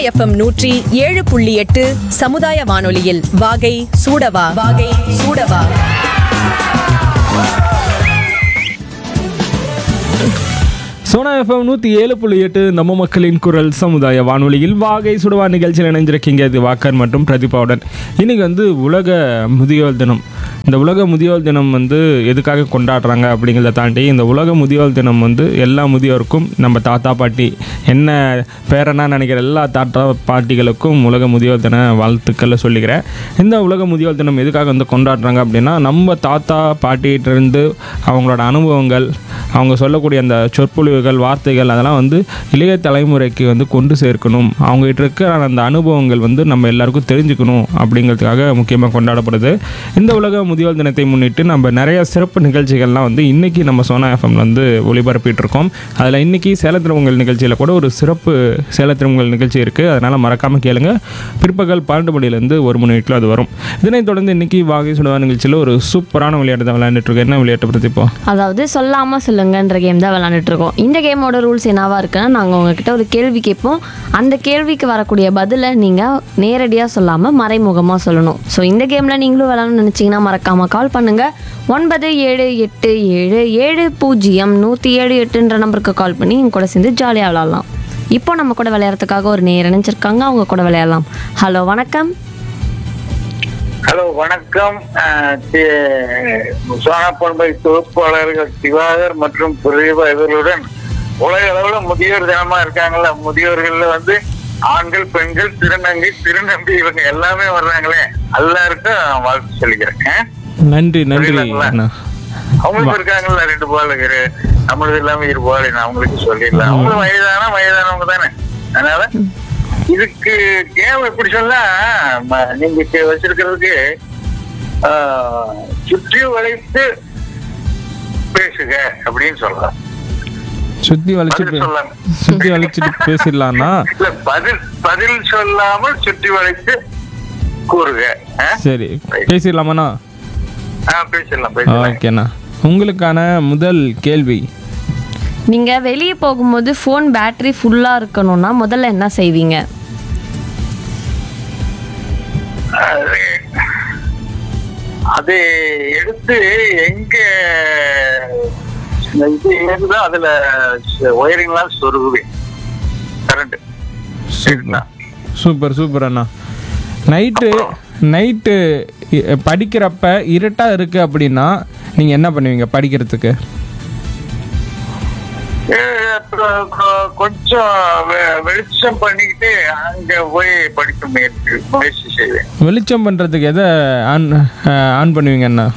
FM நூற்றி ஏழு புள்ளி எட்டு சமுதாய வானொலியில் வாகை சூடவா வாகை சூடவா சோனா எஃப்எம் நூற்றி ஏழு புள்ளி எட்டு நம்ம மக்களின் குரல் சமுதாய வானொலியில் வாகை சுடுவா நிகழ்ச்சியில் இணைஞ்சிருக்கீங்க இது வாக்கர் மற்றும் பிரதீபாவுடன் இன்னைக்கு வந்து உலக முதியோர் தினம் இந்த உலக முதியோர் தினம் வந்து எதுக்காக கொண்டாடுறாங்க அப்படிங்கிறத தாண்டி இந்த உலக முதியோர் தினம் வந்து எல்லா முதியோருக்கும் நம்ம தாத்தா பாட்டி என்ன பேரனா நினைக்கிற எல்லா தாத்தா பாட்டிகளுக்கும் உலக முதியோர் தின வாழ்த்துக்களை சொல்லிக்கிறேன் இந்த உலக முதியோர் தினம் எதுக்காக வந்து கொண்டாடுறாங்க அப்படின்னா நம்ம தாத்தா பாட்டிகிட்டேருந்து அவங்களோட அனுபவங்கள் அவங்க சொல்லக்கூடிய அந்த சொற்பொழிவுகள் வார்த்தைகள் அதெல்லாம் வந்து இளைய தலைமுறைக்கு வந்து கொண்டு சேர்க்கணும் அவங்ககிட்ட இருக்கிற அந்த அனுபவங்கள் வந்து நம்ம எல்லாருக்கும் தெரிஞ்சுக்கணும் அப்படிங்கிறதுக்காக முக்கியமாக கொண்டாடப்படுது இந்த உலக முதியோர் தினத்தை முன்னிட்டு நம்ம நிறைய சிறப்பு நிகழ்ச்சிகள்லாம் வந்து இன்னைக்கு நம்ம சோனா எஃப்எம் வந்து ஒளிபரப்பிட்டு இருக்கோம் அதில் இன்னைக்கு சேலத்திரவங்கள் நிகழ்ச்சியில் கூட ஒரு சிறப்பு சேலத்திரவங்கள் நிகழ்ச்சி இருக்குது அதனால் மறக்காமல் கேளுங்க பிற்பகல் பன்னெண்டு மணிலேருந்து ஒரு மணி வரைக்கும் அது வரும் இதனைத் தொடர்ந்து இன்னைக்கு வாகை சுடுவா நிகழ்ச்சியில் ஒரு சூப்பரான விளையாட்டு தான் விளையாண்டுட்டு இருக்கோம் என்ன விளையாட்டை பற்றி இப்போ அதாவது சொல்லாமல் சொல்லுங்கன்ற கேம் தான் விளாண்டுட்டு இருக்கோம் இந்த கேமோட ரூல்ஸ் என்னவா இருக்குன்னா நாங்கள் உங்ககிட்ட ஒரு கேள்வி கேட்போம் அந்த கேள்விக்கு வரக்கூடிய பதிலை நீங்கள் நேரடியாக சொல்லாமல் மறைமுகமாக சொல்லணும் ஸோ இந்த கேமில் நீங்களும் விளாடணும்னு நினச்சிங்கன்னா மறக்காமல் கால் பண்ணுங்கள் ஒன்பது ஏழு எட்டு ஏழு ஏழு பூஜ்ஜியம் நூற்றி ஏழு எட்டுன்ற நம்பருக்கு கால் பண்ணி எங்க கூட சேர்ந்து ஜாலியாக விளாட்லாம் இப்போ நம்ம கூட விளையாடுறதுக்காக ஒரு நேர் இணைஞ்சிருக்காங்க அவங்க கூட விளையாடலாம் ஹலோ வணக்கம் ஹலோ வணக்கம் அஹ், தி- சோனா பண்பை தொகுப்பாளர்கள் திவாகர் மற்றும் பிரதீபா இவர்களுடன் உலக அளவுல முதியோர் தினமா இருக்காங்கல்ல முதியோர்கள்ல வந்து ஆண்கள் பெண்கள் திருநங்கை திருநம்பி இவங்க எல்லாமே வர்றாங்களே எல்லாருக்கும் வாழ்த்து சொல்லிக்கிறேன் அஹ்? நன்றி நன்றி புரியலங்களா? அண்ணா அவங்களுக்கு இருக்காங்கல்ல ரெண்டு பாலுக்கு நம்மளது இல்லாம இரு பால் நான் அவங்களுக்கு சொல்லிடலாம் அவங்களும் வயதான வயதானவங்க தானே அதனால இதுக்கு கேம் எப்படி சொன்னா ம- நீங்க இப்ப வச்சிருக்கிறதுக்கு ஆஹ், சுற்றி வளைத்து பேசுக அப்படின்னு சொல்லலாம் சுத்தி வளைச்சிட்டு பதில் சொல்லலாம். சுத்தி வளைச்சிட்டு பேசிடலாம்னா இல்ல பதில் பதில் சொல்லாமல் சுற்றி வளைத்து கூறுக ஆ? சரி பேசிடலாமாண்ணா ஆ, பேசிடலாம் பேசலாம் ஓகேண்ணா உங்களுக்கான முதல் கேள்வி நீங்கள் வெளியே போகும்போது ஃபோன் பேட்டரி ஃபுல்லாக இருக்கணும்னா முதல்ல என்ன செய்வீங்க அது அது எடுத்து எங்க இந்த இது ஏறுதோ அதுல ஒயரிங்லாம் சொருகுவேன் கரண்ட் சூப்பர் சூப்பர் சூப்பர் அண்ணா நைட்டு நைட்டு படிக்கிறப்ப இருட்டாக இருக்குது அப்படின்னா நீங்கள் என்ன பண்ணுவீங்க படிக்கிறதுக்கு கொஞ்சம் வெ- வெளிச்சம் பண்ணிக்கிட்டு அங்க போய் படிக்க முயற்சி முயற்சி செய்வேன் வெளிச்சம் பண்ணுறதுக்கு எதை ஆன் ஆன் பண்ணுவீங்க அண்ணா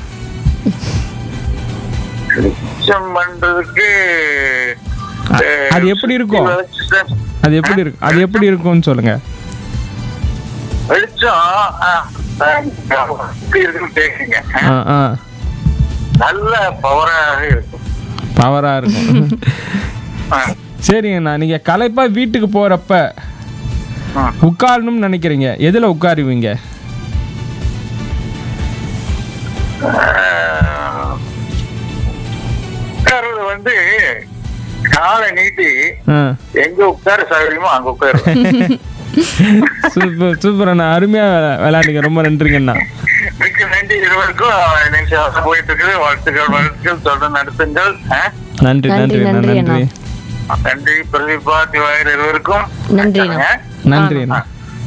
வெளிச்சம் பண்றதுக்கு அஹ், அது எப்படி இருக்கும்? வெளிச்சம் அது எப்படி இருக்கு அது எப்படி இருக்கும்னு சொல்லுங்கள் வெளிச்சம் ஆ, எப்படி இருக்குன்னு கேக்குங்க ஆ ஆ நல்ல பவராக இருக்கும் பவராக இருக்கும் ஆ, சரிங்கண்ணா நீங்கள் களைப்பாக வீட்டுக்கு போகிறப்ப ஆ. உட்காரணும்னு நினைக்கிறீங்க எதில் உட்காருவீங்க ஆஹ், உட்கார்றது வந்து காலை நீட்டி ஆ எங்க உட்கார சௌகரியமோ அங்க உட்காரு சூப்பர் சூப்பர் அண்ணா அருமையாக விளையாடுங்க ரொம்ப நன்றிங்கண்ணா மிக்க நன்றி இருவருக்கும் நிமிஷம் போயிட்டு இருக்குது வாழ்த்துக்கள் வாழ்த்துக்கள் தொடர்ந்து நடத்துங்கள் ஆ? நன்றி நன்றி, நன்றி அண்ணா நன்றி நன்றி நன்றி பிரதீபா திவாகர் இருவருக்கும் நன்றி அண்ணா. நன்றி அண்ணா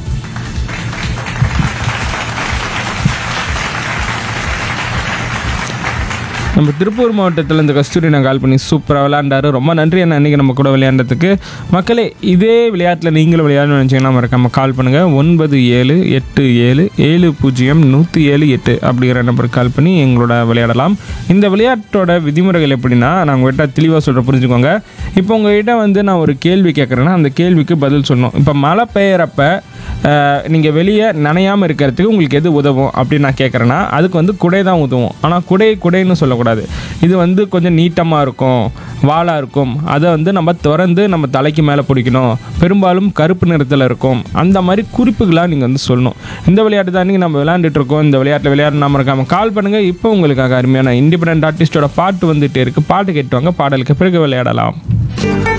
நம்ம திருப்பூர் மாவட்டத்தில் இந்த கஸ்தூரி நான் கால் பண்ணி சூப்பராக விளையாண்டாரு ரொம்ப நன்றி அண்ணா இன்றைக்கி நம்ம கூட விளையாண்டதுக்கு மக்களே இதே விளையாட்டில் நீங்களும் விளையாடணும்னு நினச்சிங்கன்னா மறக்காம கால் பண்ணுங்கள் ஒன்பது ஏழு எட்டு ஏழு ஏழு பூஜ்ஜியம் நூற்றி ஏழு எட்டு அப்படிங்கிற நம்பருக்கு கால் பண்ணி எங்களோட விளையாடலாம் இந்த விளையாட்டோட விதிமுறைகள் எப்படின்னா நான் உங்கள்கிட்ட தெளிவாக சொல்கிற புரிஞ்சுக்கோங்க இப்போ உங்ககிட்ட வந்து நான் ஒரு கேள்வி கேட்குறேன்னா அந்த கேள்விக்கு பதில் சொல்லணும் இப்போ மழை பெய்யறப்ப நீங்கள் வெளியே நனையாமல் இருக்கிறதுக்கு உங்களுக்கு எது உதவும் அப்படின்னு நான் கேட்குறேன்னா அதுக்கு வந்து குடை தான் உதவும் ஆனால் குடை குடைன்னு சொல்லக்கூடாது இது வந்து கொஞ்சம் நீட்டமாக இருக்கும் வாளாக இருக்கும் அதை வந்து நம்ம திறந்து நம்ம தலைக்கு மேலே பிடிக்கணும் பெரும்பாலும் கருப்பு நிறத்தில் இருக்கும் அந்த மாதிரி குறிப்புகளாக நீங்கள் வந்து சொல்லணும் இந்த விளையாட்டு தான் நீங்கள் நம்ம விளையாண்டுட்டு இருக்கோம் இந்த விளையாட்டில் விளையாடணும் மறக்காமல் கால் பண்ணுங்கள் இப்போ உங்களுக்காக அருமையான இண்டிபெண்ட் ஆர்டிஸ்டோட பாட்டு வந்துட்டே இருக்குது பாட்டு கேட்டு வாங்க பாடலுக்கு பிறகு விளையாடலாம்